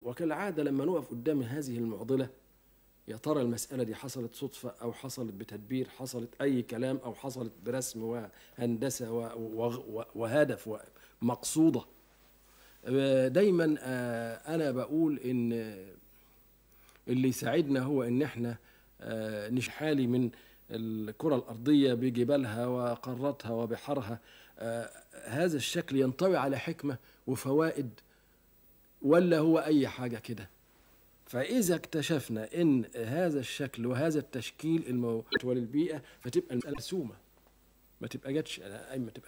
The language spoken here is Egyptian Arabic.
وكالعادة لما نقف قدام هذه المعضلة يا ترى المسألة دي حصلت صدفة أو حصلت بتدبير حصلت أي كلام أو حصلت برسم وهندسة و- و- و- وهدف ومقصودة آه، دايما آه، أنا بقول إن اللي يساعدنا هو إن إحنا آه، نشحالي من الكرة الأرضية بجبالها وقاراتها وبحارها آه، هذا الشكل ينطوي على حكمة وفوائد ولا هو أي حاجة كده فإذا اكتشفنا إن هذا الشكل وهذا التشكيل الموجود للبيئة فتبقى المسألة مرسومة ما تبقى جاتش ما تبقى